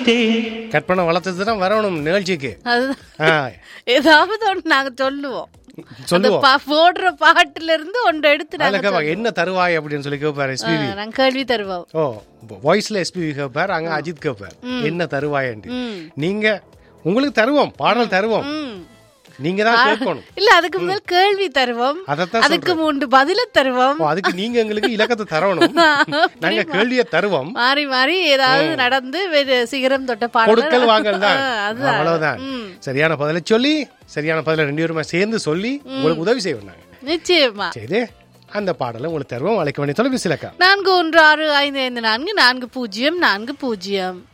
வைத்தேன் கற்பனை வளர்த்தது தான் வரணும் நிகழ்ச்சிக்கு அதுதான் ஆ, ஏதாவது ஒன்று நாங்க சொல்லுவோம் அந்த சொல்லுவோம் பா- போடுற பாட்டுல இருந்து ஒன்று எடுத்து அதுல நாங்க கேட்பாங்க என்ன தருவாய் அப்படின்னு சொல்லி கேட்பாரு எஸ்பிவி ஆ, நாங்க கேள்வி தருவோம் ஓ வாய்ஸ்ல எஸ்பிவி கேட்பார் அங்க அஜித் கேட்பார் என்ன தருவாயன்ட்டு நீங்க உங்களுக்கு தருவோம் பாடல் தருவோம் ம். நீங்க தான் கேட்கணும் இல்ல அதுக்கு முதல் கேள்வி தருவோம் அதைத்தான் அதுக்கு மூன்று பதில தருவோம் ஓ, அதுக்கு நீங்க எங்களுக்கு இலக்கத்தை தரணும் நாங்க கேள்வியை தருவோம் மாறி மாறி ஏதாவது நடந்து வேறு சிகரம் தொட்ட பாடல் கொடுக்கல் வாங்கல் தான் ஆ, அதுதான். அவ்வளவுதான் சரியான பதிலை சொல்லி சரியான பதிலை ரெண்டு பேருமே சேர்ந்து சொல்லி உங்களுக்கு உதவி செய்வோம் நாங்க நிச்சயமா சரி அந்த பாடலை உங்களுக்கு தருவோம் அழைக்க வேண்டிய தொலைபேசி இலக்கா நான்கு ஒன்று ஆறு ஐந்து ஐந்து நான்கு நான்கு பூஜ்ஜியம் நான்கு பூஜ்ஜியம்